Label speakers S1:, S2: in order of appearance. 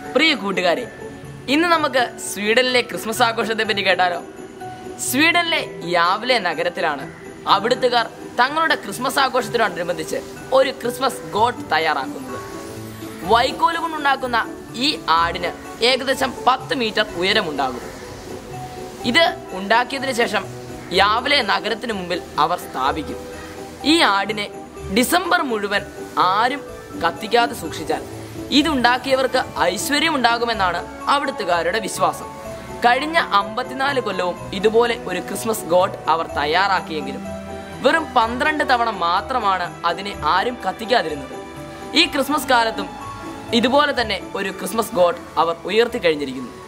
S1: പ്രിയ കൂട്ടുകാരെ ഇന്ന് നമുക്ക് സ്വീഡനിലെ ക്രിസ്മസ് ആഘോഷത്തെ പറ്റി കേട്ടാലോ സ്വീഡനിലെ യാവലെ നഗരത്തിലാണ് അവിടുത്തുകാർ തങ്ങളുടെ ക്രിസ്മസ് ആഘോഷത്തിനോടനുബന്ധിച്ച് ഒരു ക്രിസ്മസ് ഗോട്ട് തയ്യാറാക്കുന്നത് വൈക്കോല് കൊണ്ടുണ്ടാക്കുന്ന ഈ ആടിന് ഏകദേശം പത്ത് മീറ്റർ ഉയരമുണ്ടാകും ഇത് ഉണ്ടാക്കിയതിനു ശേഷം യാവലെ നഗരത്തിന് മുമ്പിൽ അവർ സ്ഥാപിക്കും ഈ ആടിനെ ഡിസംബർ മുഴുവൻ ആരും കത്തിക്കാതെ സൂക്ഷിച്ചാൽ ഇതുണ്ടാക്കിയവർക്ക് ഐശ്വര്യം ഉണ്ടാകുമെന്നാണ് അവിടുത്തുകാരുടെ വിശ്വാസം കഴിഞ്ഞ അമ്പത്തിനാല് കൊല്ലവും ഇതുപോലെ ഒരു ക്രിസ്മസ് ഗോട്ട് അവർ തയ്യാറാക്കിയെങ്കിലും വെറും പന്ത്രണ്ട് തവണ മാത്രമാണ് അതിനെ ആരും കത്തിക്കാതിരുന്നത് ഈ ക്രിസ്മസ് കാലത്തും ഇതുപോലെ തന്നെ ഒരു ക്രിസ്മസ് ഗോഡ് അവർ ഉയർത്തി കഴിഞ്ഞിരിക്കുന്നു